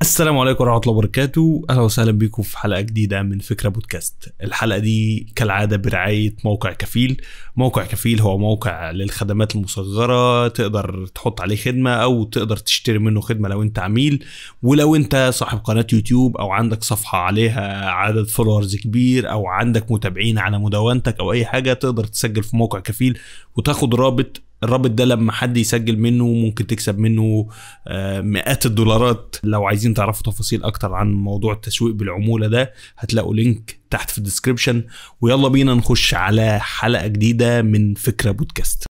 السلام عليكم ورحمة الله وبركاته أهلا وسهلا بكم في حلقة جديدة من فكرة بودكاست الحلقة دي كالعادة برعاية موقع كفيل موقع كفيل هو موقع للخدمات المصغرة تقدر تحط عليه خدمة أو تقدر تشتري منه خدمة لو أنت عميل ولو أنت صاحب قناة يوتيوب أو عندك صفحة عليها عدد فولورز كبير أو عندك متابعين على مدونتك أو أي حاجة تقدر تسجل في موقع كفيل وتاخد رابط الرابط ده لما حد يسجل منه ممكن تكسب منه آه، مئات الدولارات لو عايزين تعرفوا تفاصيل اكتر عن موضوع التسويق بالعموله ده هتلاقوا لينك تحت في الديسكربشن ويلا بينا نخش على حلقه جديده من فكره بودكاست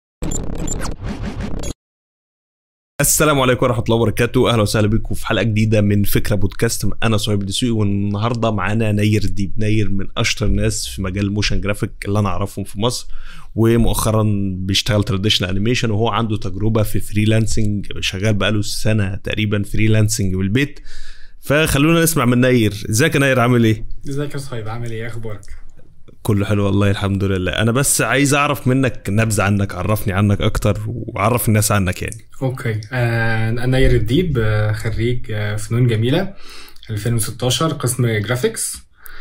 السلام عليكم ورحمه الله وبركاته اهلا وسهلا بكم في حلقه جديده من فكره بودكاست انا صهيب الدسوقي والنهارده معانا نير الديب نير من اشطر الناس في مجال الموشن جرافيك اللي انا اعرفهم في مصر ومؤخرا بيشتغل تراديشنال انيميشن وهو عنده تجربه في فريلانسنج شغال بقاله سنه تقريبا فريلانسنج بالبيت فخلونا نسمع من نير ازيك يا نير عامل ايه ازيك يا صهيب عامل ايه اخبارك كله حلو والله الحمد لله انا بس عايز اعرف منك نبذه عنك عرفني عنك اكتر وعرف الناس عنك يعني اوكي آه انا نير الديب آه خريج آه فنون جميله 2016 قسم جرافيكس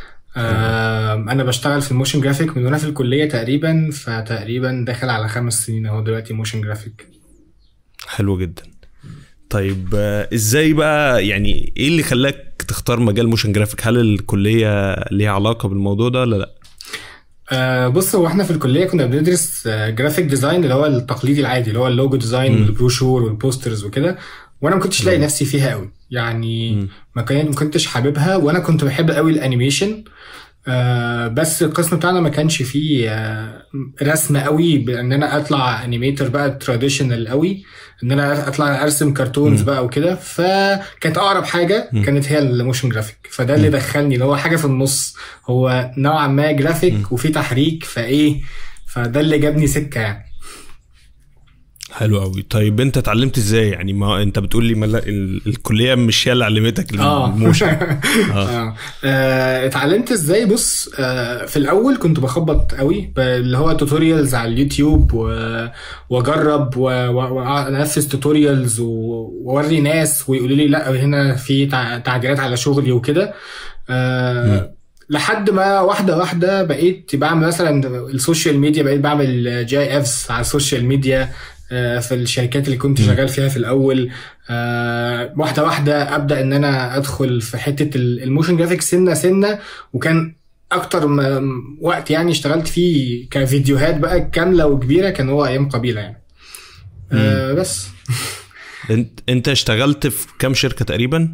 آه انا بشتغل في الموشن جرافيك من وانا في الكليه تقريبا فتقريبا داخل على خمس سنين اهو دلوقتي موشن جرافيك حلو جدا طيب آه، ازاي بقى يعني ايه اللي خلاك تختار مجال موشن جرافيك هل الكليه ليها علاقه بالموضوع ده ولا لا آه بص هو احنا في الكليه كنا بندرس آه جرافيك ديزاين اللي هو التقليدي العادي اللي هو اللوجو ديزاين مم. والبروشور والبوسترز وكده وانا ما كنتش لاقي مم. نفسي فيها قوي يعني مم. ما كان ما كنتش حاببها وانا كنت بحب قوي الانيميشن آه بس القسم بتاعنا ما كانش فيه آه رسم قوي بان انا اطلع انيميتر بقى تراديشنال قوي ان انا اطلع ارسم كرتونز مم. بقى وكده فكانت اقرب حاجه مم. كانت هي الموشن جرافيك فده اللي مم. دخلني اللي هو حاجه في النص هو نوعا ما مم. جرافيك وفي تحريك فايه فده اللي جابني سكه يعني حلو قوي طيب انت اتعلمت ازاي يعني ما انت بتقول لي ملا... ال... الكليه مش هي اللي علمتك اه الموشن اه آه. آه، اتعلمت ازاي بص آه في الاول كنت بخبط قوي ب- اللي هو توتوريالز على اليوتيوب و- واجرب و- و- وانفذ توتوريالز و- واوري ناس ويقولوا لي لا هنا في تع- تعديلات على شغلي وكده آه لحد ما واحده واحده بقيت بعمل مثلا السوشيال ميديا بقيت بعمل جي اي افس على السوشيال ميديا آه، في الشركات اللي كنت مم. شغال فيها في الاول آه، واحده واحده ابدا ان انا ادخل في حته ال- الموشن جرافيك سنه سنه وكان اكتر م- وقت يعني اشتغلت فيه كفيديوهات بقى كامله وكبيره كان هو ايام قبيله يعني آه بس انت انت اشتغلت في كام شركه تقريبا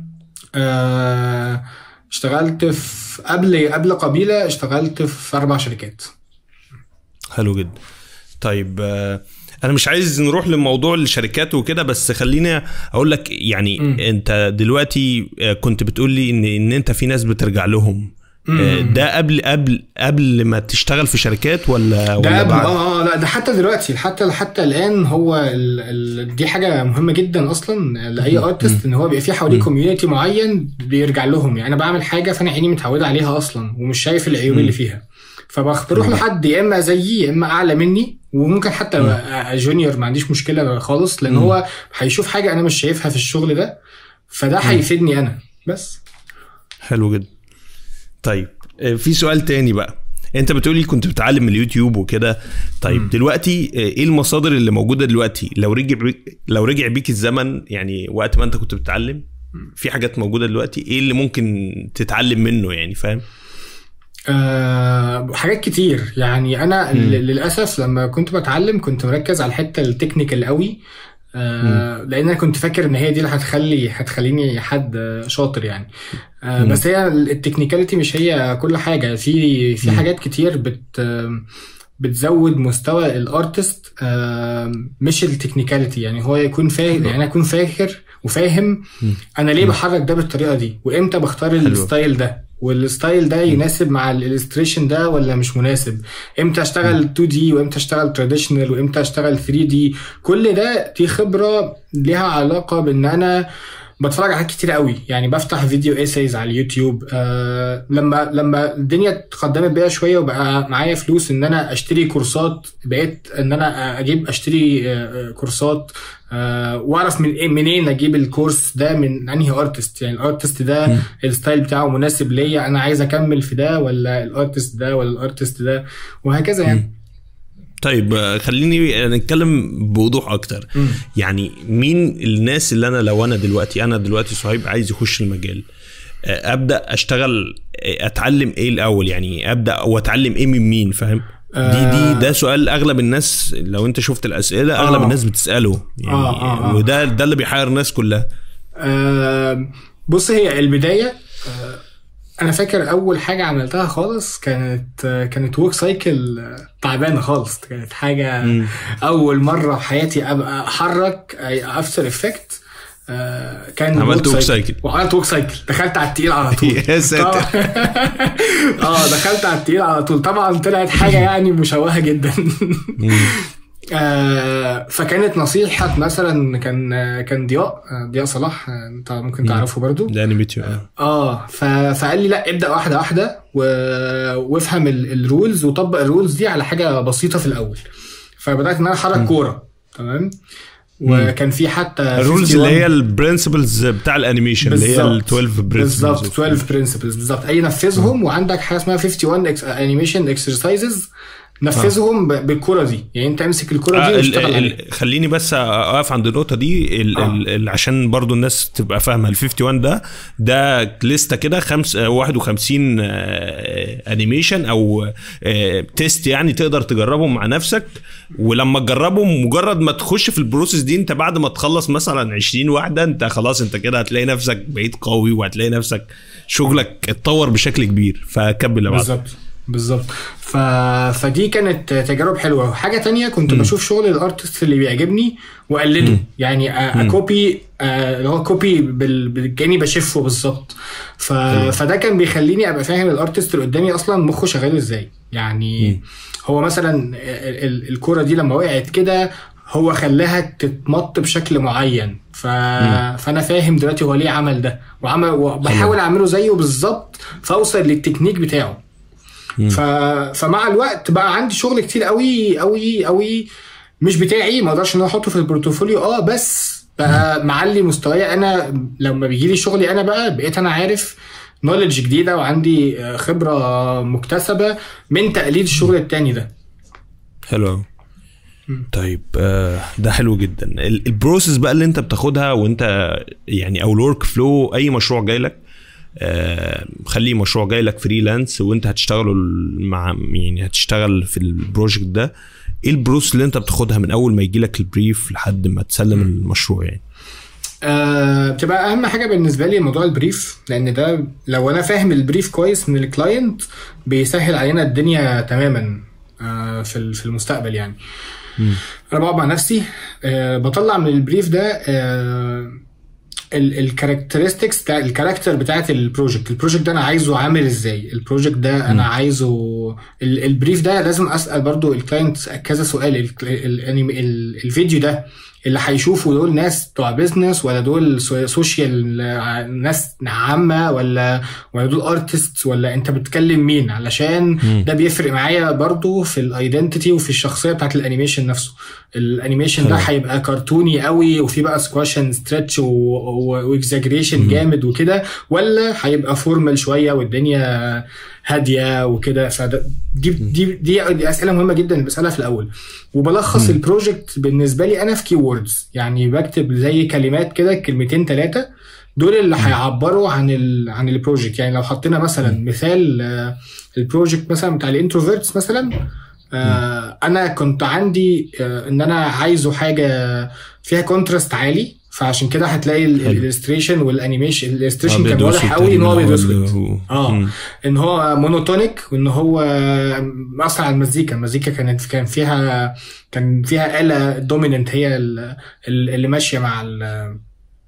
آه اشتغلت في قبل قبل قبيله اشتغلت في اربع شركات حلو جدا طيب آه، انا مش عايز نروح لموضوع الشركات وكده بس خليني اقول لك يعني مم. انت دلوقتي آه، كنت بتقول لي ان ان انت في ناس بترجع لهم آه، مم. ده قبل قبل قبل ما تشتغل في شركات ولا ده ولا قبل بعد اه اه لا ده حتى دلوقتي حتى حتى الان هو ال ال دي حاجه مهمه جدا اصلا لاي مم. ارتست ان هو بيبقى في حواليه مم. كوميونتي معين بيرجع لهم يعني انا بعمل حاجه فانا عيني متعوده عليها اصلا ومش شايف العيوب مم. اللي فيها فبروح مم. لحد يا اما زيي يا اما اعلى مني وممكن حتى مم. أبقى جونيور ما عنديش مشكله خالص لان مم. هو هيشوف حاجه انا مش شايفها في الشغل ده فده مم. هيفيدني انا بس حلو جدا طيب آه، في سؤال تاني بقى انت بتقولي كنت بتعلم من اليوتيوب وكده طيب مم. دلوقتي آه، ايه المصادر اللي موجوده دلوقتي لو رجع بيك لو رجع بيك الزمن يعني وقت ما انت كنت بتتعلم في حاجات موجوده دلوقتي ايه اللي ممكن تتعلم منه يعني فاهم آه حاجات كتير يعني انا مم. ل- للاسف لما كنت بتعلم كنت مركز على الحته التكنيكال قوي آه لان انا كنت فاكر ان هي دي اللي هتخلي هتخليني حد آه، شاطر يعني آه مم. بس هي التكنيكاليتي مش هي كل حاجه في في مم. حاجات كتير بت آه، بتزود مستوى الارتست آه، مش التكنيكاليتي يعني هو يكون فاهم يعني انا اكون فاكر وفاهم مم. انا ليه مم. بحرك ده بالطريقه دي وامتى بختار حلو. الستايل ده والستايل ده يناسب مع الالستريشن ده ولا مش مناسب امتى اشتغل 2 دي وامتى اشتغل تراديشنال وامتى اشتغل 3 دي كل ده دي خبره ليها علاقه بان انا بتفرج على حاجات كتير قوي يعني بفتح فيديو ايسايز على اليوتيوب آه لما لما الدنيا اتقدمت بيا شويه وبقى معايا فلوس ان انا اشتري كورسات بقيت ان انا اجيب اشتري آه كورسات آه واعرف من ايه منين اجيب الكورس ده من انهي ارتست يعني الارتست ده مم. الستايل بتاعه مناسب ليا انا عايز اكمل في ده ولا الارتست ده ولا الارتست ده وهكذا يعني طيب آه، خليني نتكلم بوضوح اكتر مم. يعني مين الناس اللي انا لو انا دلوقتي انا دلوقتي صهيب عايز يخش المجال آه، ابدا اشتغل آه، اتعلم ايه الاول يعني ابدا واتعلم ايه من مين فاهم دي دي ده سؤال اغلب الناس لو انت شفت الاسئله اغلب آه. الناس بتساله يعني آه، آه، آه. وده ده اللي بيحير الناس كلها آه، بص هي البدايه آه، انا فاكر اول حاجه عملتها خالص كانت آه، كانت ورك سايكل آه، تعبانه خالص كانت حاجه مم. اول مره في حياتي ابقى احرك افتر افكت كان عملت work work cycle. cycle. وعملت ورك سايكل دخلت على التقيل على طول يا ساتر. اه دخلت على التقيل على طول طبعا طلعت حاجه يعني مشوهه جدا آه، فكانت نصيحة مثلا كان كان ضياء آه، ضياء صلاح آه، انت ممكن تعرفه برضو ده انيميتيو آه. اه ف... فقال لي لا ابدا واحده واحده و... وافهم ال- الرولز وطبق الرولز دي على حاجه بسيطه في الاول فبدات ان انا احرك كوره تمام وكان في حتى الرولز 51 اللي هي البرنسبلز بتاع الانيميشن اللي هي ال 12 برنسبلز بالظبط 12 برنسبلز بالظبط اي نفذهم وعندك حاجه اسمها 51 انيميشن اكسرسايزز نفذهم ب- بالكره دي يعني انت امسك الكره آه دي ال واشتغل عليها ال خليني بس اقف عند النقطه دي ال آه. ال ال عشان برضو الناس تبقى فاهمه ال 51 ده ده لسته كده خمس آه، 51 آه، انيميشن او آه، تيست يعني تقدر تجربهم مع نفسك ولما تجربهم مجرد ما تخش في البروسيس دي انت بعد ما تخلص مثلا 20 واحده انت خلاص انت كده هتلاقي نفسك بقيت قوي وهتلاقي نفسك شغلك اتطور بشكل كبير فكمل يا بعض بالظبط بالظبط ف... فدي كانت تجارب حلوه حاجه تانية كنت م. بشوف شغل الارتست اللي بيعجبني واقلده م. يعني أ- اكوبي آه، اللي هو كوبي بال... بال- كاني بشفه بالظبط ف... فده كان بيخليني ابقى فاهم الارتست اللي قدامي اصلا مخه شغال ازاي يعني م. هو مثلا ال- ال- الكوره دي لما وقعت كده هو خلاها تتمط بشكل معين ف... فانا فاهم دلوقتي هو ليه عمل ده وعمل وبحاول اعمله زيه بالظبط فاوصل للتكنيك بتاعه ف... فمع الوقت بقى عندي شغل كتير قوي قوي قوي مش بتاعي ما اقدرش ان انا احطه في البورتفوليو اه بس بقى معلي مستواي انا لما بيجي لي شغلي انا بقى بقيت انا عارف نولج جديده وعندي آه، خبره مكتسبه من تقليد الشغل التاني ده حلو أوي. طيب آه، ده حلو جدا ال- البروسيس بقى اللي انت بتاخدها وانت يعني او الورك فلو اي مشروع جاي لك آه، خليه مشروع جاي لك فريلانس وانت هتشتغله ال- مع يعني هتشتغل في البروجكت ده ايه البروسيس اللي انت بتاخدها من اول ما يجي لك البريف لحد ما تسلم المشروع يعني آه، بتبقى اهم حاجه بالنسبه لي موضوع البريف لان ده لو انا فاهم البريف كويس من الكلاينت بيسهل علينا الدنيا تماما آه، في ال- في المستقبل يعني انا بقعد مع نفسي آه، بطلع من البريف ده الكاركترستكس بتاع الكاركتر بتاعت البروجكت البروجكت ده انا عايزه عامل ازاي البروجكت ده انا عايزه ال- البريف ده لازم اسال برضو الكلاينت كذا سؤال ال- ال- الانيم- ال- الفيديو ده اللي هيشوفوا دول ناس بتوع بيزنس ولا دول سو- سوشيال آه، ناس عامه ولا ولا دول ارتست ولا انت بتتكلم مين علشان ده بيفرق معايا برضو في الايدنتيتي وفي الشخصيه بتاعت الانيميشن نفسه الانيميشن ده حلو. هيبقى كرتوني قوي وفي بقى سكواشن ستريتش واكزاجريشن جامد وكده ولا هيبقى فورمال شويه والدنيا هاديه وكده فده دي دي دي, دي اسئله مهمه جدا اللي بسالها في الاول وبلخص البروجكت بالنسبه لي انا في كي ووردز يعني بكتب زي كلمات كده كلمتين ثلاثه دول اللي هيعبروا عن ال عن البروجكت يعني لو حطينا مثلا مثال آه، البروجكت مثلا بتاع الانتروفيرتس مثلا آه انا كنت عندي آه ان انا عايزه حاجه فيها كونتراست عالي فعشان كده هتلاقي حلو. الالستريشن والانيميشن الالستريشن كان أبيض واضح وأسود قوي ان هو ابيض تقريباً واسود هو- اه مم. ان هو مونوتونيك وان هو مأثر على المزيكا المزيكا كانت كان فيها كان فيها آلة دوميننت هي ال- ال- اللي ماشية مع ال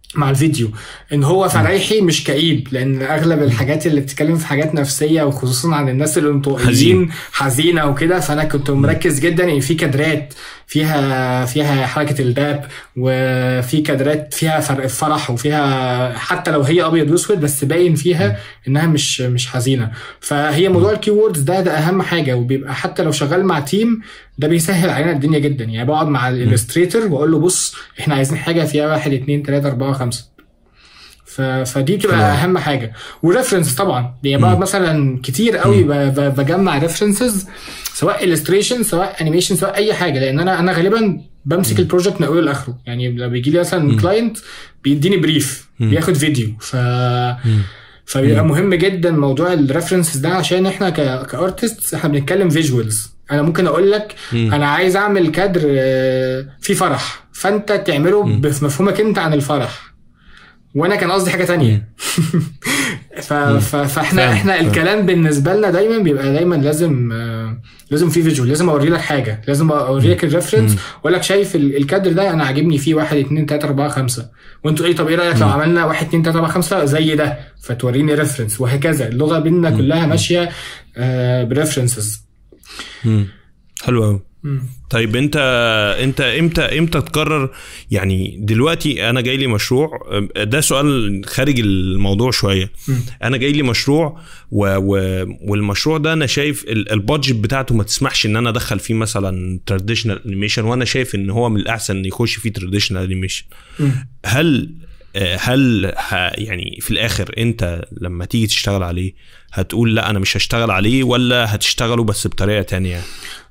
مع الفيديو ان هو فريحي مش كئيب لان اغلب الحاجات اللي بتتكلم في حاجات نفسيه وخصوصا عن الناس الانطوائيين حزين. حزينه وكده فانا كنت مركز جدا ان في كادرات فيها فيها حركه الداب وفي كادرات فيها فرق فرح وفيها حتى لو هي ابيض واسود بس باين فيها انها مش مش حزينه فهي موضوع الكي ووردز ده ده اهم حاجه وبيبقى حتى لو شغال مع تيم ده بيسهل علينا الدنيا جدا يعني بقعد مع الالستريتور واقول له بص احنا عايزين حاجه فيها واحد اتنين تلاته اربعه خمسه ف... فدي بتبقى حلو. اهم حاجه وريفرنس طبعا يعني بقعد مثلا كتير قوي ب... ب... بجمع ريفرنسز سواء illustration سواء انيميشن سواء اي حاجه لان انا انا غالبا بمسك البروجكت من اوله لاخره يعني لما بيجي لي مثلا كلاينت بيديني بريف بياخد فيديو ف فبيبقى مهم جدا موضوع الريفرنسز ده عشان احنا ك... كارتست احنا بنتكلم فيجوالز انا ممكن اقول لك انا عايز اعمل كادر آه، فيه فرح فانت تعمله بمفهومك انت عن الفرح وانا كان قصدي حاجه تانية ف... ف... فاحنا فاهم، احنا فاهم. الكلام بالنسبه لنا دايما بيبقى دايما لازم آه، لازم في فيجوال لازم اوري لك حاجه لازم اوري لك الريفرنس واقول لك شايف ال- الكادر ده انا عاجبني فيه واحد اتنين تلاته اربعه خمسه وانتوا ايه طب ايه رايك لو عملنا واحد اتنين تلاته اربعه خمسه زي ده فتوريني ريفرنس وهكذا اللغه بيننا كلها ماشيه بريفرنسز مم. حلو قوي طيب انت انت امتى امتى تقرر يعني دلوقتي انا جاي لي مشروع ده سؤال خارج الموضوع شويه انا جاي لي مشروع و و والمشروع ده انا شايف ال- البادجت بتاعته ما تسمحش ان انا ادخل فيه مثلا تراديشنال انيميشن وانا شايف ان هو من الاحسن ان يخش فيه تراديشنال انيميشن هل آه، هل ه- يعني في الاخر انت لما تيجي تشتغل عليه هتقول لا انا مش هشتغل عليه ولا هتشتغله بس بطريقه تانية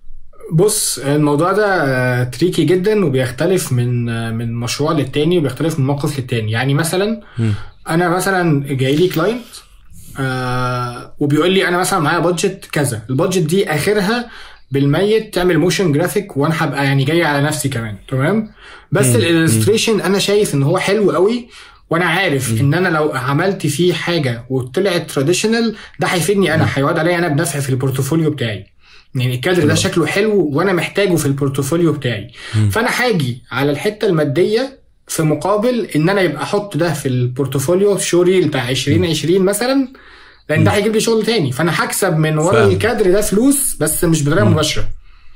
بص الموضوع ده تريكي جدا وبيختلف من آه، من مشروع للتاني وبيختلف من موقف للتاني يعني مثلا انا مثلا جاي لي كلاينت آه وبيقول لي انا مثلا معايا بادجت كذا البادجت دي اخرها بالميت تعمل موشن جرافيك وانا هبقى يعني جاي على نفسي كمان تمام بس الالستريشن انا شايف ان هو حلو قوي وانا عارف ان انا لو عملت فيه حاجه وطلعت تراديشنال ده هيفيدني انا هيقعد عليا انا بنفع في البورتفوليو بتاعي يعني الكادر ده شكله حلو وانا محتاجه في البورتفوليو بتاعي فانا هاجي على الحته الماديه في مقابل ان انا يبقى احط ده في البورتفوليو شوري بتاع 2020 مثلا لان ده هيجيب لي شغل تاني فانا هكسب من ورا فاهم. الكادر ده فلوس بس مش بطريقه مباشره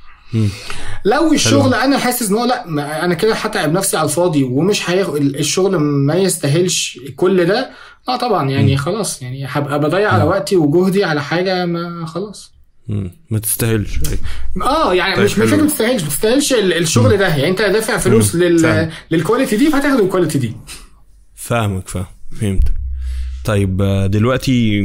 لو الشغل انا حاسس ان هو لا ما انا كده هتعب نفسي على الفاضي ومش هياخد الشغل ما يستاهلش كل ده اه طبعا يعني خلاص يعني هبقى بضيع على وقتي وجهدي على حاجه ما خلاص مم. ما تستاهلش اه يعني طيب مش مش حلو. ما تستاهلش ما تستاهلش ال- الشغل ده يعني انت دافع فلوس مم. لل فاهم. للكواليتي دي فهتاخد الكواليتي دي فاهمك فاهم فهمت طيب آه، دلوقتي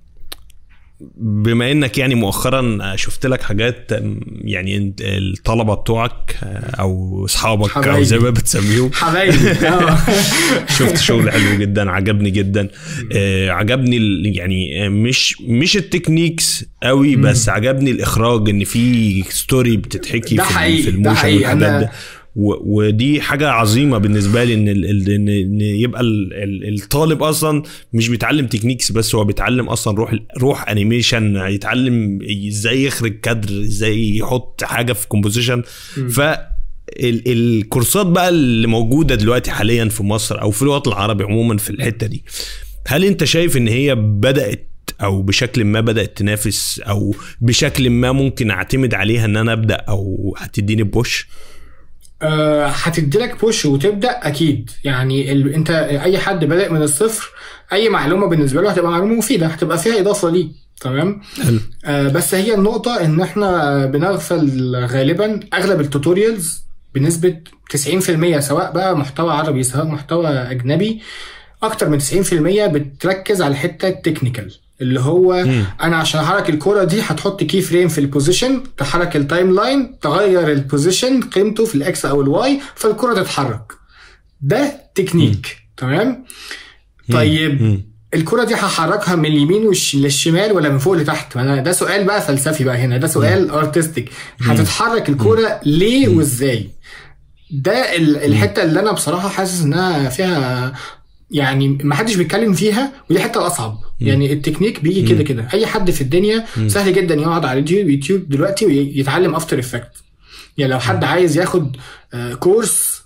بما انك يعني مؤخرا شفت لك حاجات آم، يعني انت- الطلبه بتوعك آه، او اصحابك او حبايبي. زي ما بتسميهم حبايبي اه شفت شغل حلو جدا عجبني جدا آه عجبني ال- يعني آه، مش مش التكنيكس قوي بس عجبني الاخراج ان في ستوري بتتحكي ده في, ال- حقيقي، في ده الموشن حقيقي. والحاجات أنا- ده و- ودي حاجه عظيمه بالنسبه لي ان ال- ال- ان إن يبقى ال- ال- الطالب اصلا مش بيتعلم تكنيكس بس هو بيتعلم اصلا روح روح انيميشن يتعلم ازاي يخرج كادر ازاي يحط حاجه في كومبوزيشن ف ال- الكورسات بقى اللي موجوده دلوقتي حاليا في مصر او في الوطن العربي عموما في الحته دي هل انت شايف ان هي بدات او بشكل ما بدات تنافس او بشكل ما ممكن اعتمد عليها ان انا ابدا او هتديني بوش آه، هتدي لك بوش وتبدا اكيد يعني ال... انت اي حد بادئ من الصفر اي معلومه بالنسبه له هتبقى معلومه مفيده هتبقى فيها اضافه ليه تمام حلو آه بس هي النقطه ان احنا بنغفل غالبا اغلب التوتوريالز بنسبه 90% سواء بقى محتوى عربي سواء محتوى اجنبي اكتر من 90% بتركز على الحته التكنيكال اللي هو مم. انا عشان احرك الكوره دي هتحط كي فريم في البوزيشن تحرك التايم لاين تغير البوزيشن قيمته في الاكس او الواي فالكوره تتحرك ده تكنيك تمام طيب مم. الكرة دي هحركها من اليمين والش- للشمال ولا من فوق لتحت؟ ما أنا ده سؤال بقى فلسفي بقى هنا ده سؤال ارتستيك هتتحرك الكرة ليه وازاي؟ ده ال- الحتة اللي انا بصراحة حاسس انها فيها يعني ما حدش بيتكلم فيها ودي الحته الاصعب يعني التكنيك بيجي كده كده اي حد في الدنيا سهل جدا يقعد على اليوتيوب يوتيوب دلوقتي ويتعلم افتر افكت يعني لو حد عايز ياخد آه، كورس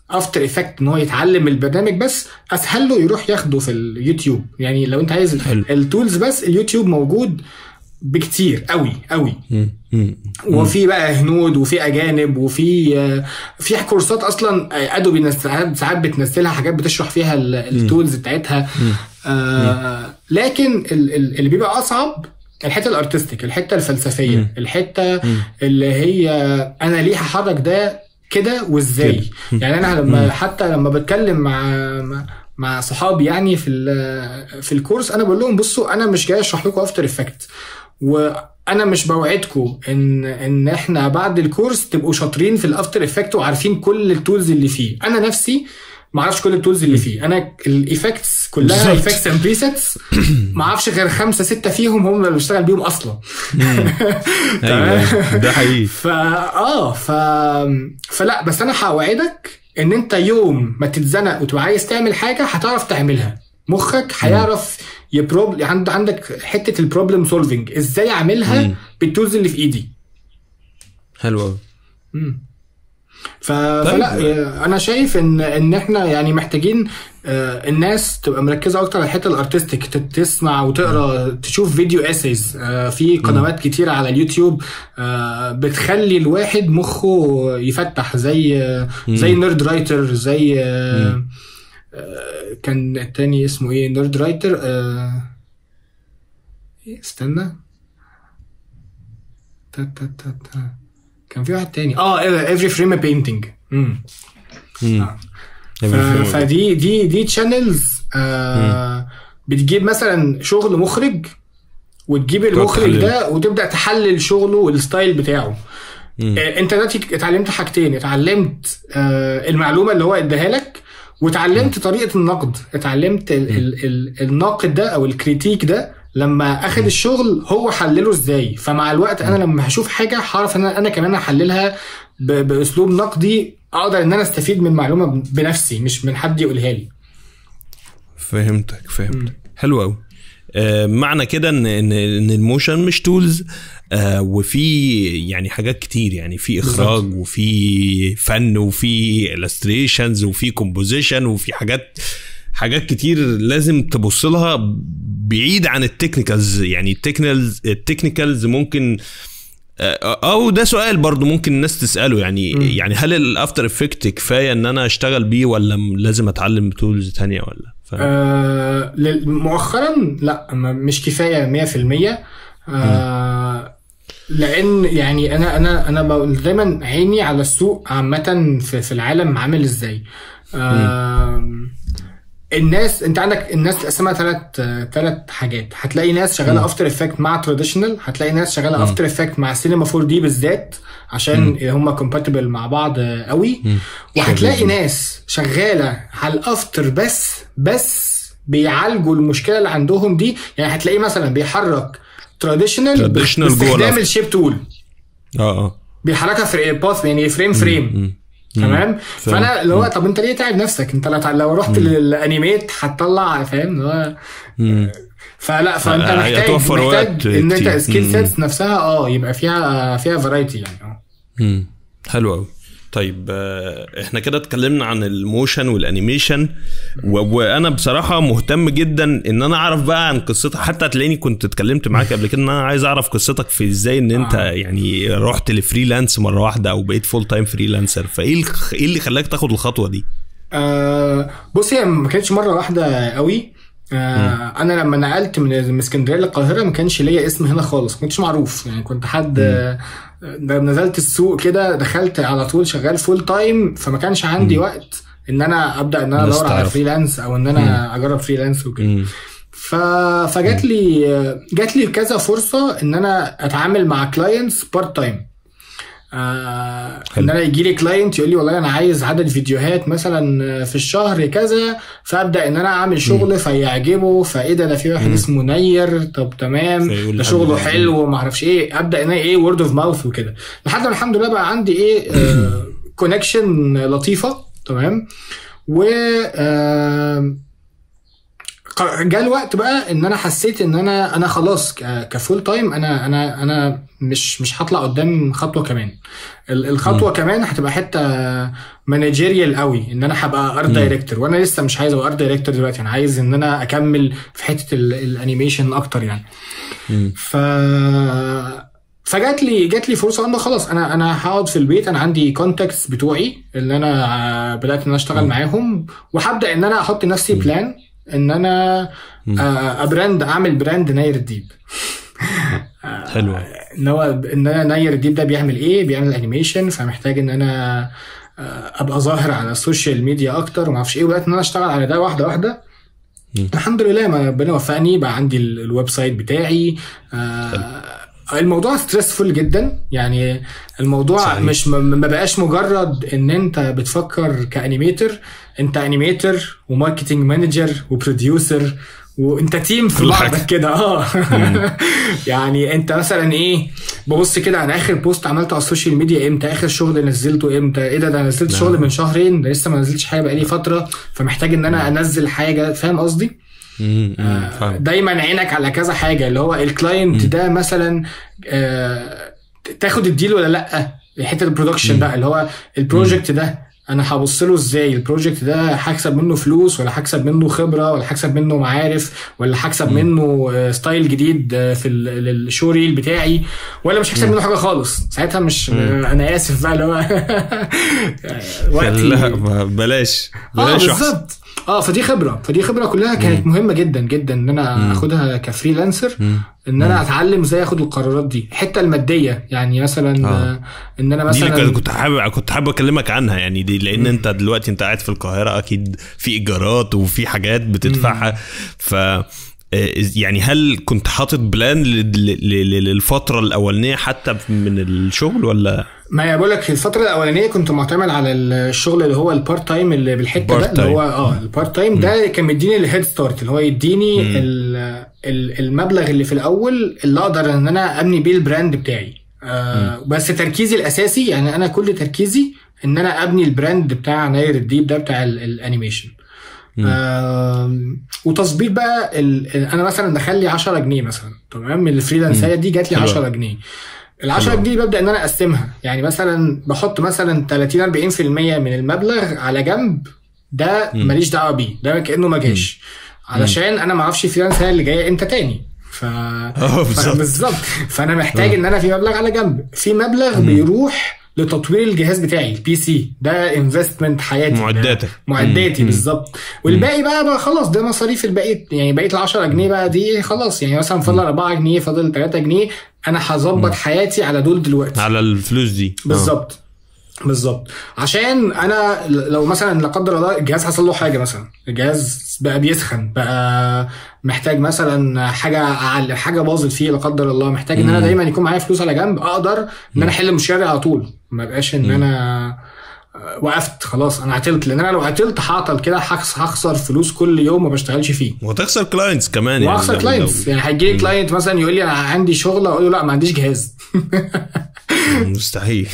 افتر افكت ان هو يتعلم البرنامج بس اسهل له يروح ياخده في اليوتيوب يعني لو انت عايز حلو. التولز بس اليوتيوب موجود بكتير قوي قوي مم. مم. وفي بقى هنود وفي اجانب وفي آه، في كورسات اصلا ادوبي نس- ساعات بتنزلها حاجات بتشرح فيها ال- التولز بتاعتها آه لكن ال- ال- اللي بيبقى اصعب الحته الارتستيك الحته الفلسفيه الحته اللي هي انا ليه هحرك ده كده وازاي يعني انا لما حتى لما بتكلم مع مع- مع صحابي يعني في ال- في الكورس انا بقول لهم بصوا انا مش جاي اشرح لكم افتر افكت وانا مش بوعدكم ان ان احنا بعد الكورس تبقوا شاطرين في الافتر افكت وعارفين كل التولز اللي فيه انا نفسي ما اعرفش كل التولز اللي فيه انا الايفكتس كلها بالظبط. ايفكتس اند بريسيتس ما اعرفش غير خمسه سته فيهم هم اللي بشتغل بيهم اصلا ايوه ده حقيقي فا اه ف فلا بس انا هوعدك ان انت يوم ما تتزنق وتبقى عايز تعمل حاجه هتعرف تعملها مخك هيعرف يبروب عند عندك حته البروبلم سولفنج ازاي اعملها مم. بالتولز اللي في ايدي حلو قوي ف... فلا آه، انا شايف ان ان احنا يعني محتاجين آه، الناس تبقى مركزه اكتر على الحته الارتستيك تت- تسمع وتقرا تشوف فيديو اسيز في قنوات كتيره على اليوتيوب آه، بتخلي الواحد مخه يفتح زي آه، زي نيرد رايتر زي آه، آه، كان التاني اسمه ايه نيرد رايتر آه، إيه، استنى تا تا تا تا. كان في واحد تاني اه افري فريم بينتنج مم. ف- فدي دي دي تشانلز آه بتجيب مثلا شغل مخرج وتجيب المخرج تحلل. ده وتبدا تحلل شغله والستايل بتاعه آه انت دلوقتي اتعلمت حاجتين اتعلمت آه المعلومه اللي هو اداها لك واتعلمت طريقه النقد اتعلمت ال ال ال الناقد ده او الكريتيك ده لما اخد الشغل هو حلله ازاي فمع الوقت انا لما هشوف حاجه هعرف ان انا أنا كمان احللها ب- باسلوب نقدي اقدر ان انا استفيد من معلومه بنفسي مش من حد يقولها لي فهمتك فهمتك حلو قوي آه معنى كده ان ان ان الموشن مش تولز آه وفي يعني حاجات كتير يعني في اخراج وفي فن وفي illustrations وفي كومبوزيشن وفي حاجات حاجات كتير لازم تبص لها بعيد عن التكنيكالز يعني التكنيكالز التكنيكالز ممكن آه، او ده سؤال برضو ممكن الناس تساله يعني م. يعني هل الافتر افكت كفايه ان انا اشتغل بيه ولا م- لازم اتعلم تولز تانية ولا ف... آه لل- مؤخرا لا ما- مش كفايه 100% آه لان يعني انا انا انا بقول دايما عيني على السوق عامه في, في العالم عامل ازاي آه الناس انت عندك الناس تقسمها ثلاث ثلاث حاجات هتلاقي ناس شغاله افتر افكت مع تراديشنال هتلاقي ناس شغاله افتر افكت مع سينما 4 دي بالذات عشان هم كومباتبل مع بعض قوي وهتلاقي شغالين. ناس شغاله على الافتر بس بس بيعالجوا المشكله اللي عندهم دي يعني هتلاقيه مثلا بيحرك تراديشنال Traditional جوه باستخدام الأفتر. الشيب تول اه اه بيحركها في باث يعني فريم فريم تمام فانا اللي هو طب انت ليه تعب نفسك انت لو لو رحت للانيميت هتطلع فاهم اللي هو فلا فانت آه، محتاج هتوفر محتاج وقت ان انت كتير. سكيل مم. سيتس نفسها اه يبقى فيها فيها فرايتي يعني اه مم. حلو قوي طيب آه، احنا كده اتكلمنا عن الموشن والانيميشن و... وانا بصراحه مهتم جدا ان انا اعرف بقى عن قصتك حتى هتلاقيني كنت اتكلمت معاك قبل كده ان انا عايز اعرف قصتك في ازاي ان انت آه. يعني رحت لفريلانس مره واحده او بقيت فول تايم فريلانسر فايه الخ... ايه اللي خلاك تاخد الخطوه دي آه بص هي ما كانتش مره واحده قوي آه انا لما نقلت من من اسكندريه للقاهره ما كانش ليا اسم هنا خالص ما كنتش معروف يعني كنت حد آه نزلت السوق كده دخلت على طول شغال فول تايم فما كانش عندي وقت ان انا ابدا ان انا الناس ادور على تعرف. فريلانس او ان انا اجرب فريلانس وكده مم. ف... فجات لي جات لي كذا فرصه ان انا اتعامل مع كلاينتس بارت تايم آه حلو. ان انا يجي لي كلاينت يقول لي والله انا عايز عدد فيديوهات مثلا في الشهر كذا فابدا ان انا اعمل شغل فيعجبه فايه ده ده في واحد اسمه نير طب تمام فيقول ده لحد شغله يعني. حلو وما اعرفش ايه ابدا ان انا ايه وورد اوف ماوث وكده لحد ما الحمد لله بقى عندي ايه كونكشن لطيفه تمام و آه، جاء الوقت بقى ان انا حسيت ان انا انا خلاص ك- كفول تايم انا انا انا مش مش هطلع قدام خطوه كمان ال- الخطوه كمان هتبقى حته مانجيريال قوي ان انا هبقى ارت دايركتور وانا لسه مش عايز ابقى ارت دايركتور دلوقتي انا عايز ان انا اكمل في حته ال- الانيميشن اكتر يعني ف فجات لي جات لي فرصه انه خلاص انا انا هقعد في البيت انا عندي كونتاكتس بتوعي اللي انا بدات ان انا اشتغل معاهم وهبدا ان انا احط لنفسي بلان ان انا آه، ابراند اعمل براند ناير الديب حلو ان هو ان انا ناير الديب ده بيعمل ايه بيعمل انيميشن فمحتاج ان انا آه، ابقى ظاهر على السوشيال ميديا اكتر وما اعرفش ايه وبدات ان انا اشتغل على ده واحده واحده الحمد لله ما ربنا وفقني بقى عندي ال- الويب سايت بتاعي آه الموضوع ستريسفول جدا يعني الموضوع صحيح. صحيح. مش ما- ما بقاش مجرد ان انت بتفكر كانيميتر انت انيميتر وماركتنج مانجر وبروديوسر وانت تيم في كل بعضك حاجة. كده اه يعني انت مثلا ايه ببص كده على اخر بوست عملته على السوشيال ميديا امتى اخر شغل نزلته امتى ايه ده ده أنا نزلت نعم. شغل من شهرين ده لسه ما نزلتش حاجه بقالي فتره فمحتاج ان انا انزل حاجه فاهم قصدي مم، مم، فاهم دايما عينك على كذا حاجه اللي هو الكلاينت ده مثلا آه، تاخد الديل ولا لا حته البرودكشن بقى اللي هو البروجكت ده انا هبص له ازاي البروجكت ده هكسب منه فلوس ولا هكسب منه خبره ولا هكسب منه معارف ولا هكسب منه آه، ستايل جديد آه، في ال- الشو ريل بتاعي ولا مش هكسب منه حاجه خالص ساعتها مش آه، انا اسف بقى اللي هو وقتي لا ما بلاش اه بلاش أحسن. بالظبط اه فدي خبره فدي خبره كلها كانت مهمه جدا جدا ان انا اخدها كفريلانسر ان انا اتعلم ازاي اخد القرارات دي الحته الماديه يعني مثلا آه. آه. ان انا دي اللي مثلا كنت حابب كنت حابب اكلمك عنها يعني دي لان انت دلوقتي انت قاعد في القاهره اكيد في ايجارات وفي حاجات بتدفعها ف آه، يعني هل كنت حاطط بلان لل- لل- للفتره الاولانيه حتى من الشغل ولا ما بقول لك الفتره الاولانيه كنت معتمد على الشغل اللي هو البارت تايم اللي بالحته ده Part اللي time. هو اه البارت تايم ده كان مديني الهيد ستارت اللي هو يديني ال- ال- المبلغ اللي في الاول اللي اقدر ان انا ابني بيه البراند بتاعي آه بس تركيزي الاساسي يعني انا كل تركيزي ان انا ابني البراند بتاع ناير الديب ده بتاع ال- الانيميشن آم، وتظبيط بقى ال... ال- انا مثلا دخل لي 10 جنيه مثلا تمام من الفريلانسيه دي جات لي حلو. 10 جنيه ال 10 جنيه ببدا ان انا اقسمها يعني مثلا بحط مثلا 30 40% من المبلغ على جنب ده ماليش دعوه بيه ده كانه ما جاش علشان انا ما اعرفش الفريلانسيه اللي جايه امتى تاني ف اه بالظبط. ف- بالظبط فانا محتاج ان انا في مبلغ على جنب في مبلغ بيروح لتطوير الجهاز بتاعي البي سي ده انفستمنت حياتي معداتك. معداتي بالظبط والباقي بقى, بقى خلاص ده مصاريف الباقي يعني بقيه ال 10 جنيه بقى دي خلاص يعني مثلا فاضل 4 جنيه فاضل 3 جنيه انا هظبط حياتي على دول دلوقتي على الفلوس دي آه. بالظبط بالظبط عشان انا لو مثلا لا قدر الله الجهاز حصل له حاجه مثلا الجهاز بقى بيسخن بقى محتاج مثلا حاجه أعل- حاجه باظت فيه لا قدر الله محتاج ان انا دايما يكون معايا فلوس على جنب اقدر ان انا احل المشكله دي على طول ما بقاش ان انا آه، وقفت خلاص انا عطلت لان انا لو عطلت هعطل كده هخس- هخسر فلوس كل يوم ما بشتغلش فيه وتخسر كلاينتس كمان يعني واخسر لو- كلاينتس لو- يعني هيجي لي كلاينت مثلا يقول لي انا عندي شغل اقول له لا ما عنديش جهاز مستحيل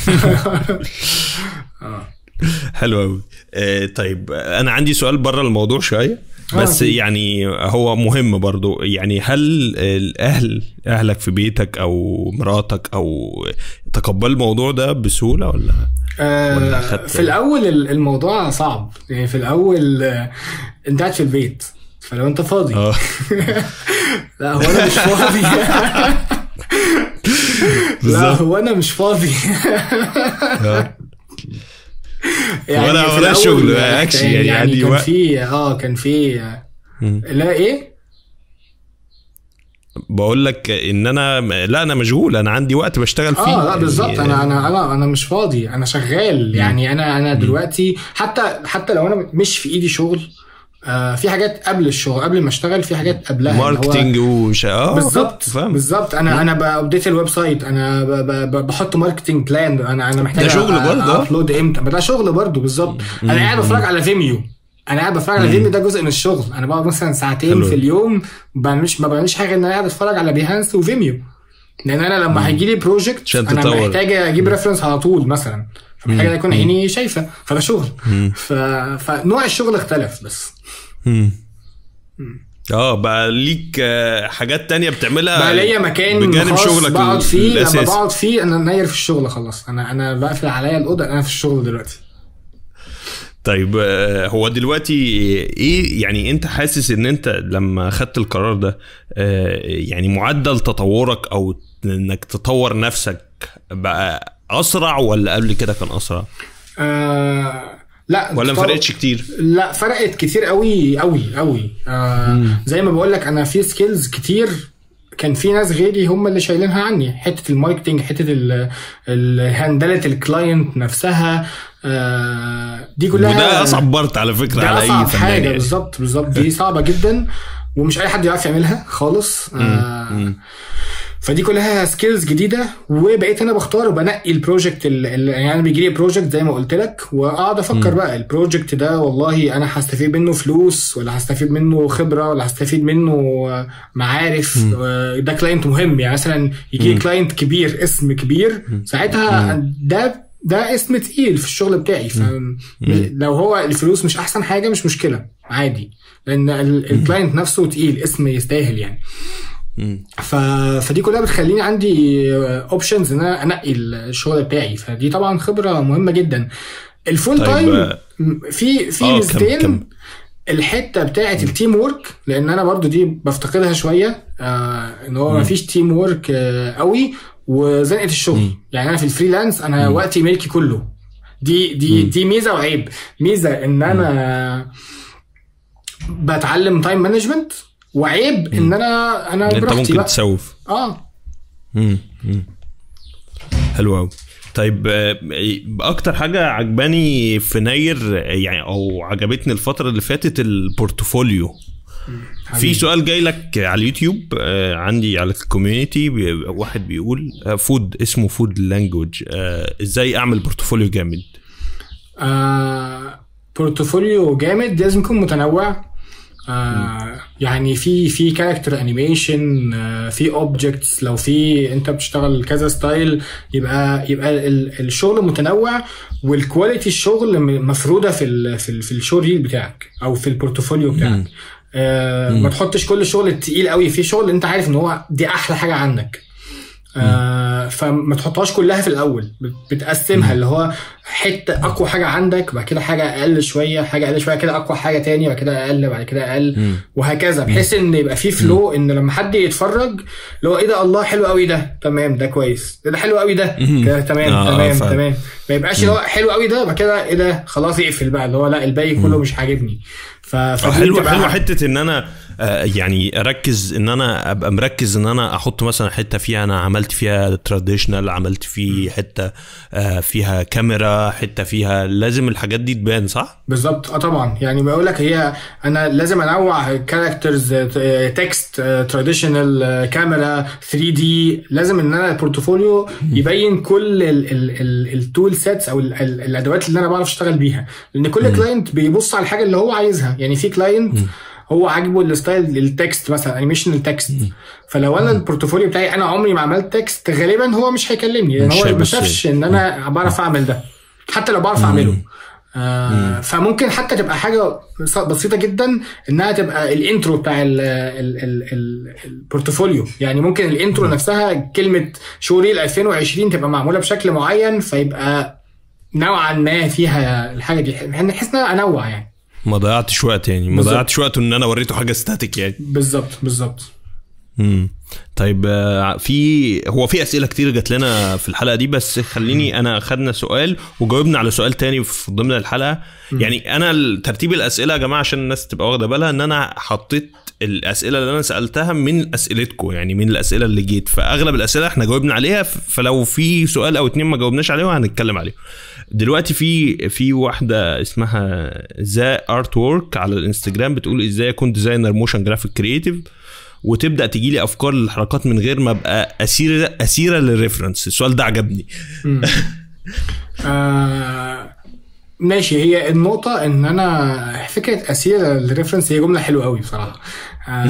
حلو قوي آه طيب انا عندي سؤال بره الموضوع شويه آه، بس أكيد. يعني هو مهم برضو يعني هل الاهل اهلك في بيتك او مراتك او تقبل الموضوع ده بسهوله ولا ولا آه أخدت- في الاول ال- الموضوع صعب يعني في الاول آه، انت قاعد في البيت فلو انت فاضي اه لا هو انا مش فاضي لا بالظبط. هو انا مش فاضي آه. يعني ولا- في ولا الأول شغل، actually يعني عندي كان وقت. في اه كان في آه، مم. لا ايه بقول لك ان انا لا انا مشغول انا عندي وقت بشتغل فيه اه لا يعني- بالظبط انا انا انا انا مش فاضي انا شغال يعني انا انا دلوقتي حتى حتى لو انا مش في ايدي شغل آه في حاجات قبل الشغل قبل ما اشتغل في حاجات قبلها اللي هو- ماركتنج وش اه بالظبط فاهم بالظبط انا انا بابديت الويب سايت انا ب- ب- ب- بحط ماركتنج بلان انا انا محتاج ده شغل برضه، آه. ابلود امتى ما ده شغل برضه بالظبط انا قاعد بتفرج على فيميو انا قاعد بتفرج على فيميو ده جزء من الشغل انا بقعد مثلا ساعتين حلو. في اليوم ما بعملش ما بعملش حاجه ان انا قاعد اتفرج على بيهانس وفيميو لان انا لما هيجي لي بروجكت عشان انا تطور. محتاج اجيب ريفرنس على طول مثلا فمحتاج يكون عيني شايفه فده شغل ف... فنوع الشغل اختلف بس مم. اه بقى ليك آه، حاجات تانية بتعملها بقى ليا مكان بجانب خاص شغلك بقعد فيه لما الأساسي. بقعد فيه انا ناير في الشغل خلاص انا انا بقفل عليا الاوضه انا في الشغل دلوقتي طيب آه، هو دلوقتي ايه يعني انت حاسس ان انت لما خدت القرار ده آه، يعني معدل تطورك او انك تطور نفسك بقى اسرع ولا قبل كده كان اسرع آه لا ولا ما طب- فرقتش كتير لا فرقت كتير قوي قوي قوي آه زي ما بقول لك انا في سكيلز كتير كان في ناس غيري هم اللي شايلينها عني حته الماركتنج حته ال- الهندله الكلاينت نفسها آه دي كلها وده اصعب بارت على فكره ده على اي اصعب فنان حاجه يعني. بالظبط بالظبط دي صعبه جدا ومش اي حد يعرف يعملها خالص آه فدي كلها سكيلز جديده وبقيت انا بختار وبنقي البروجكت ال- ال- يعني انا بيجي لي بروجكت زي ما قلت لك واقعد افكر بقى البروجكت ده والله انا هستفيد منه فلوس ولا هستفيد منه خبره ولا هستفيد منه آه، معارف آه، ده كلاينت مهم يعني مثلا يجي لي كلاينت كبير اسم كبير ساعتها ده ده اسم تقيل في الشغل بتاعي فلو هو الفلوس مش احسن حاجه مش مشكله عادي لان ال- الكلاينت نفسه تقيل اسم يستاهل يعني ف... فدي كلها بتخليني عندي اوبشنز ان انا انقي الشغل بتاعي فدي طبعا خبره مهمه جدا الفول طيب، تايم آه، في في آه، كمل- ميزتين كمل. الحته بتاعه التيم وورك لان انا برضو دي بفتقدها شويه آه ان هو ما فيش تيم وورك آه قوي وزنقه الشغل يعني انا في الفريلانس انا وقتي ملكي كله دي دي دي ميزه وعيب ميزه ان انا بتعلم تايم مانجمنت وعيب ان انا انا انت براحتي ممكن بقى تسوف اه مم. مم. حلو قوي طيب آه، اكتر حاجه عجباني في ناير يعني او عجبتني الفتره اللي فاتت البورتفوليو في حبيبي. سؤال جاي لك على اليوتيوب آه، عندي على الكوميونتي بي- واحد بيقول فود اسمه فود لانجوج ازاي اعمل بورتفوليو جامد آه بورتفوليو جامد لازم يكون متنوع آه يعني في في كاركتر انيميشن آه في اوبجكتس لو في انت بتشتغل كذا ستايل يبقى يبقى ال- الشغل متنوع والكواليتي الشغل م- مفروده في ال في, ال في الشو ريل بتاعك او في البورتفوليو بتاعك آه ما تحطش كل الشغل التقيل قوي في شغل انت عارف ان هو دي احلى حاجه عندك آه فما تحطهاش كلها في الاول بت- بتقسمها اللي هو حته اقوى حاجه عندك بعد كده حاجه اقل شويه حاجه اقل شويه كده اقوى حاجه تاني بعد كده اقل بعد كده اقل وهكذا بحيث ان يبقى في فلو ان لما حد يتفرج اللي هو ايه ده الله حلو قوي ده تمام ده كويس ده, ده حلو قوي ده كده تمام آه، تمام فاهم. تمام ما يبقاش اللي هو حلو قوي ده بعد كده ايه ده خلاص اقفل بقى اللي هو لا الباقي كله مش عاجبني ف فدي حلو بتبقى- حلو حته ان انا آه، يعني اركز ان انا ابقى مركز ان انا احط مثلا حته فيها انا عملت فيها تراديشنال عملت في حته آه، فيها كاميرا حته فيها لازم الحاجات دي تبان صح؟ بالظبط اه طبعا يعني بقول لك هي انا لازم انوع كاركترز تكست تراديشنال كاميرا 3 دي لازم ان انا البورتفوليو يبين كل التول سيتس او ال- ال- الادوات اللي انا بعرف اشتغل بيها لان كل كلاينت بيبص على الحاجه اللي هو عايزها يعني في كلاينت هو عاجبه الستايل التكست مثلا انيميشن التكست فلو انا البورتفوليو بتاعي انا عمري ما عملت تكست غالبا هو مش هيكلمني لان مش هو ما هيبص شافش ان انا بعرف اعمل ده حتى لو بعرف اعمله آه فممكن حتى تبقى حاجه بس- بسيطه جدا انها تبقى الانترو بتاع ال ال ال ال البورتفوليو يعني ممكن الانترو نفسها كلمه شوريل 2020 تبقى معموله بشكل معين فيبقى نوعا ما فيها الحاجه دي بحيث ان انا انوع يعني ما ضيعتش وقت يعني ما بالظبط. ضيعتش وقت ان انا وريته حاجه ستاتيك يعني بالظبط بالظبط امم طيب آه، في هو في اسئله كتير جات لنا في الحلقه دي بس خليني انا خدنا سؤال وجاوبنا على سؤال تاني في ضمن الحلقه يعني انا ترتيب الاسئله يا جماعه عشان الناس تبقى واخده بالها ان انا حطيت الاسئله اللي انا سالتها من اسئلتكم يعني من الاسئله اللي جيت فاغلب الاسئله احنا جاوبنا عليها ف- فلو في سؤال او اتنين ما جاوبناش عليهم هنتكلم عليهم دلوقتي في في واحده اسمها ذا ارت وورك على الانستجرام بتقول ازاي اكون ديزاينر موشن جرافيك كرييتيف وتبدا تجي لي افكار للحركات من غير ما ابقى اسيره اسيره للريفرنس السؤال ده عجبني آه ماشي هي النقطة إن أنا فكرة أسيرة الريفرنس هي جملة حلوة قوي بصراحة آه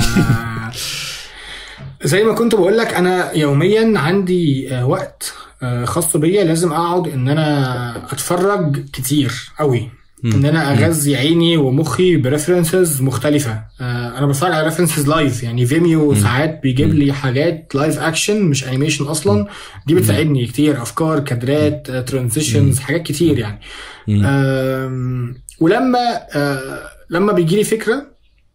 زي ما كنت بقول لك أنا يوميا عندي آه وقت آه خاص بيا لازم أقعد إن أنا أتفرج كتير قوي إن أنا أغذي عيني ومخي بريفرنسز مختلفة آه انا بتفرج على ريفرنسز لايف يعني فيميو ساعات بيجيب لي حاجات لايف اكشن مش انيميشن اصلا دي بتساعدني كتير افكار كادرات ترانزيشنز حاجات كتير يعني آم، ولما آه، لما بيجي لي فكره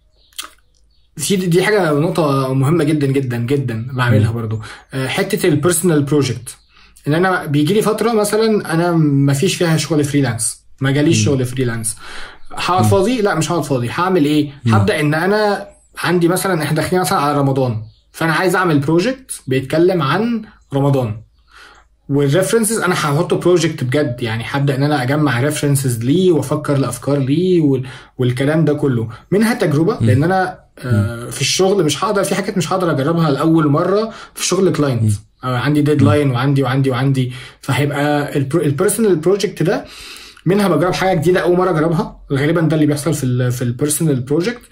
في دي- دي حاجه نقطه مهمه جدا جدا جدا بعملها برضو آه، حته البيرسونال بروجكت ان انا بيجي لي فتره مثلا انا ما فيش فيها شغل فريلانس ما جاليش شغل فريلانس هقعد فاضي لا مش هقعد فاضي هعمل ايه هبدا ان انا عندي مثلا احنا داخلين مثلا على رمضان فانا عايز اعمل بروجكت بيتكلم عن رمضان والريفرنسز انا هحط بروجكت بجد يعني هبدا ان انا اجمع ريفرنسز ليه وافكر لافكار ليه وال- والكلام ده كله منها تجربه لان انا آه، في الشغل مش هقدر في حاجات مش هقدر اجربها لاول مره في شغل كلاينت عندي ديدلاين وعندي وعندي وعندي فهيبقى البيرسونال بروجكت ده منها بجرب حاجه جديده اول مره اجربها غالبا ده اللي بيحصل في ال في البيرسونال بروجكت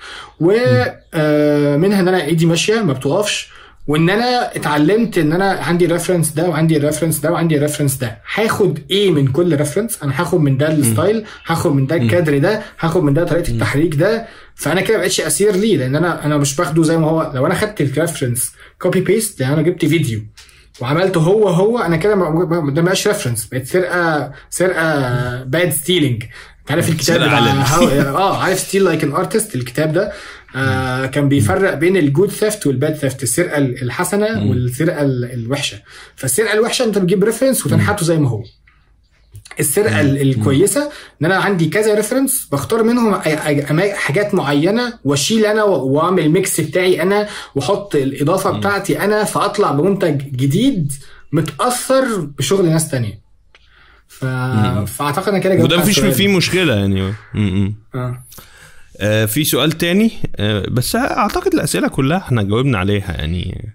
ومنها ان انا ايدي ماشيه ما بتقفش وان انا اتعلمت ان انا عندي ريفرنس ده وعندي ريفرنس ده وعندي ريفرنس ده هاخد ايه من كل ريفرنس انا هاخد من ده الستايل هاخد من ده الكادر ده هاخد من ده طريقه التحريك ده فانا كده مبقتش اسير ليه لان انا انا مش باخده زي ما هو لو انا خدت الريفرنس كوبي بيست يعني انا جبت فيديو وعملته هو هو انا كده ما- ما- ده مبقاش ريفرنس بقت سرقه سرقه باد ستيلينج انت عارف الكتاب سرقة بتاع علني. هاو- اه عارف ستيل لايك ان ارتست الكتاب ده آه كان بيفرق بين الجود ثيفت والباد ثيفت السرقه الحسنه والسرقه ال- الوحشه فالسرقه الوحشه انت بتجيب ريفرنس وتنحته زي ما هو السرقه ال- الكويسه ان انا عندي كذا ريفرنس بختار منهم أي- أي- أما- حاجات معينه واشيل انا و- واعمل ميكس بتاعي انا واحط الاضافه بتاعتي انا فاطلع بمنتج جديد متاثر بشغل ناس تانية ف... فاعتقد انا كده جاوبت وده على مفيش السؤال. فيه مشكله يعني م- م. آه. آه في سؤال تاني آه بس اعتقد الاسئله كلها احنا جاوبنا عليها يعني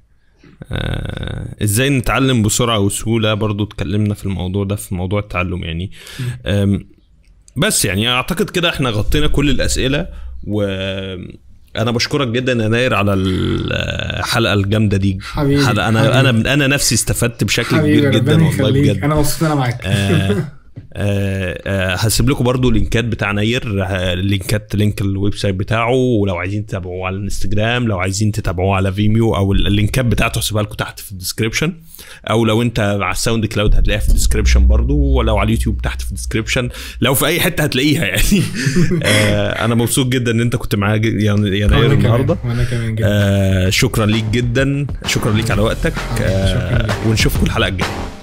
آه ازاي نتعلم بسرعه وسهوله برضو اتكلمنا في الموضوع ده في موضوع التعلم يعني آم، بس يعني اعتقد كده احنا غطينا كل الاسئله و انا بشكرك جدا يا ناير على الحلقه الجامده دي حبيبي، حلقة انا حبيبي. انا انا نفسي استفدت بشكل حبيبي كبير جدا ربنا والله يخليك بجد انا مبسوط ان انا معاك آه، آه، آه، هسيب لكم برضو لينكات بتاع نير آه، لينكات لينك الويب سايت بتاعه ولو عايزين تتابعوه على الانستجرام لو عايزين تتابعوه على فيميو او اللينكات بتاعته هسيبها لكم تحت في الديسكربشن او لو انت على الساوند كلاود هتلاقيها في الديسكربشن برضو ولو على اليوتيوب تحت في الديسكربشن لو في اي حته هتلاقيها يعني آه، انا مبسوط جدا ان انت كنت معايا ج- يعني يا نير وأنا كمان- النهارده وانا كمان جدا آه، شكرا ليك جدا شكرا ليك على وقتك شكراً آه، ليك. ونشوفكم الحلقه الجايه